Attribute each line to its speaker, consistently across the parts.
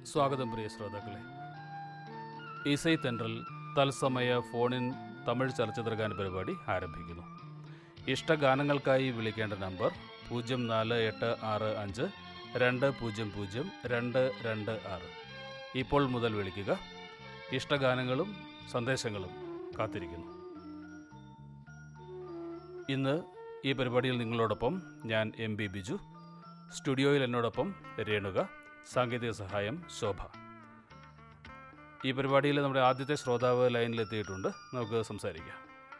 Speaker 1: സ്വാഗതം പ്രിയ ശ്രോതാക്കളെ ഇസൈ തെൻട്രൽ തത്സമയ ഫോണിൻ തമിഴ് ചലച്ചിത്രഗാന പരിപാടി ആരംഭിക്കുന്നു ഇഷ്ടഗാനങ്ങൾക്കായി വിളിക്കേണ്ട നമ്പർ പൂജ്യം നാല് എട്ട് ആറ് അഞ്ച് രണ്ട് പൂജ്യം പൂജ്യം രണ്ട് രണ്ട് ആറ് ഇപ്പോൾ മുതൽ വിളിക്കുക ഇഷ്ടഗാനങ്ങളും സന്ദേശങ്ങളും കാത്തിരിക്കുന്നു ഇന്ന് ഈ പരിപാടിയിൽ നിങ്ങളോടൊപ്പം ഞാൻ എം ബി ബിജു സ്റ്റുഡിയോയിൽ എന്നോടൊപ്പം രേണുക സാങ്കേതിക സഹായം ശോഭ ഈ പരിപാടിയിൽ നമ്മുടെ ആദ്യത്തെ ശ്രോതാവ് ലൈനിലെത്തിയിട്ടുണ്ട് നമുക്ക് സംസാരിക്കാം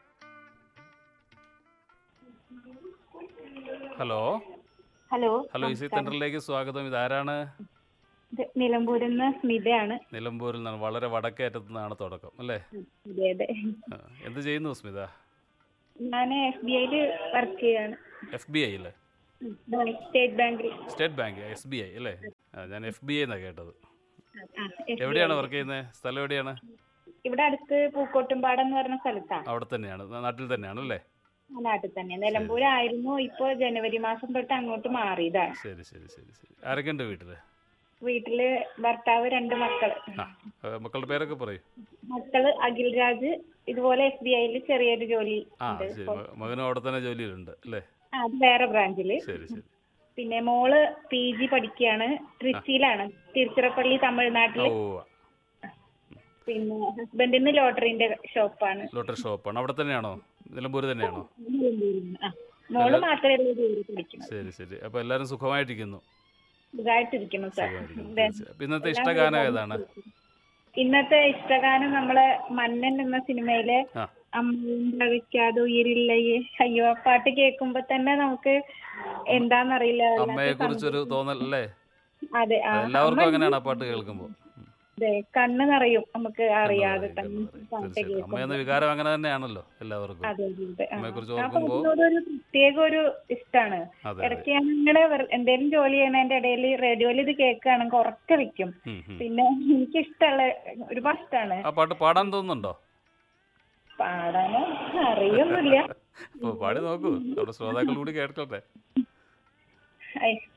Speaker 1: ഹലോ
Speaker 2: ഹലോ
Speaker 1: ഹലോ ഇസി സെൻറ്ററിലേക്ക് സ്വാഗതം ഇതാരാണ്
Speaker 2: ഇത് നിലമ്പൂരിൽ നിന്ന് സ്മിതയാണ്
Speaker 1: നിലമ്പൂരിൽ നിന്നാണ് വളരെ വടക്കേറ്റത്തു നിന്നാണ് തുടക്കം അല്ലേ
Speaker 2: അതെ അതെ
Speaker 1: ആ, എന്ത് ചെയ്യുന്നു സ്മിത
Speaker 2: ഞാൻ എഫ് ബി ഐയിൽ വർക്ക് ചെയ്യാണ്
Speaker 1: എഫ് ബി ഐ അല്ലേ
Speaker 2: സ്റ്റേറ്റ് ബാങ്കിൽ
Speaker 1: state bank S B I അല്ലേ ആ, ഞാൻ എഫ് ബി ഐ എന്നാണ് കേട്ടത്
Speaker 2: ആ, SBI.
Speaker 1: എവിടെയാണ് വർക്ക് ചെയ്യുന്നത് സ്ഥലം എവിടെയാണ്
Speaker 2: ഇവിടെ അടുത്ത് പൂക്കോട്ടുംപാടം എന്ന് പറഞ്ഞ സ്ഥലത്താണ്
Speaker 1: അവിടെ തന്നെയാണ് നാട്ടിൽ തന്നെയാണ് അല്ലേ
Speaker 2: ആ നാട്ടിൽ തന്നെ നിലമ്പൂരായിരുന്നു ഇപ്പൊ ജനുവരി മാസം തൊട്ട് അങ്ങോട്ട് മാറിയതാണ്
Speaker 1: ശരി ശരി ശരി ശരി ആരൊക്കെ ഉണ്ട് വീട്ടിൽ
Speaker 2: വീട്ടില് ഭർത്താവ് രണ്ട് മക്കള്
Speaker 1: ആ ഏ, മക്കളുടെ പേരൊക്കെ പറയൂ
Speaker 2: മക്കള് അഖിൽ രാജ് ഇതുപോലെ എസ് ബി ഐയിൽ ചെറിയൊരു ജോലി
Speaker 1: ആ
Speaker 2: ഉണ്ട്
Speaker 1: ശരി മ- മകനും അവിടെ തന്നെ ജോലിയിലുണ്ട് അല്ലേ
Speaker 2: ആ, അത് വേറെ ബ്രാഞ്ചില്
Speaker 1: ശരി ശരി
Speaker 2: പിന്നെ മോള് പി ജി പഠിക്കുകയാണ് ട്രിച്ചിയിലാണ് തിരുച്ചിറപ്പള്ളി
Speaker 1: ആ,
Speaker 2: തമിഴ്നാട്ടില്
Speaker 1: ഓ
Speaker 2: പിന്നെ ഹസ്ബൻഡിന് ലോട്ടറിന്റെ ഷോപ്പാണ്
Speaker 1: ലോട്ടറി ഷോപ്പാണ് അവിടെ തന്നെയാണോ നിലമ്പൂർ തന്നെയാണോ
Speaker 2: ആ. മോള് മാത്രമേ ഉള്ളൂ ജോലി പഠിക്കുന്നത്
Speaker 1: ശരി ശരി അപ്പോൾ എല്ലാവരും സുഖമായിട്ടിരിക്കുന്നു
Speaker 2: സുഖമായിട്ടിരിക്കുന്നു സാർ
Speaker 1: സുഖമായിരിക്കുന്നു തീർച്ചയായും. അപ്പോൾ ഇന്നത്തെ ഇഷ്ടഗാനം ഏതാണ്
Speaker 2: ഇന്നത്തെ ഇഷ്ടഗാനം നമ്മളെ മന്നൻ എന്ന സിനിമയിലെ
Speaker 1: ആ
Speaker 2: അമ്മയുണ്ടാവിക്കാതെ ഉയിരില്ലയേ അയ്യോ ആ പാട്ട് കേൾക്കുമ്പോ തന്നെ നമുക്ക് എന്താന്നറിയില്ല
Speaker 1: അമ്മയെ കുറിച്ചൊരു തോന്നൽ അല്ലേ
Speaker 2: അതെ ആ
Speaker 1: എല്ലാവർക്കും അങ്ങനെയാണ് ആ പാട്ട് കേൾക്കുമ്പോൾ
Speaker 2: അതെ കണ്ണ് നിറയും നമുക്ക് അറിയാതെ
Speaker 1: കണ്ണ്
Speaker 2: തന്നെ
Speaker 1: നിറയും,
Speaker 2: പാട്ട്
Speaker 1: തീർച്ചയായിട്ടും
Speaker 2: കേൾക്കുമ്പോ
Speaker 1: അമ്മ എന്ന വികാരം അങ്ങനെ തന്നെയാണല്ലോ എല്ലാവർക്കും
Speaker 2: അതെ അതെ അതെ ആ.
Speaker 1: അമ്മയെക്കുറിച്ച്
Speaker 2: ആ
Speaker 1: ഓർക്കുമ്പോൾ
Speaker 2: പാട്ടിനോട് ഒരു പ്രത്യേക ഒരു ഇഷ്ടാണ്
Speaker 1: അതെ അതെ
Speaker 2: ഇടയ്ക്ക് ഞാൻ ഇങ്ങനെ എന്തെങ്കിലും ജോലി ചെയ്യണതിന്റെ ഇടയിൽ റേഡിയോയിൽ ഇത് കേൾക്കുകയാണെങ്കിൽ ഉറക്കെ വെക്കും
Speaker 1: ഉം, ഉം.
Speaker 2: പിന്നെ എനിക്ക് ഇഷ്ടമുള്ള ഒരുപാട് ഇഷ്ടമാണ്
Speaker 1: ആ പാട്ട് പാടാൻ തോന്നുന്നുണ്ടോ
Speaker 2: പാടാനോ അറിയൊന്നുമില്ല
Speaker 1: അപ്പോൾ പാടി നോക്കൂ നമ്മുടെ ശ്രോതാക്കൾ കൂടി കേൾക്കട്ടെ
Speaker 2: ഐ,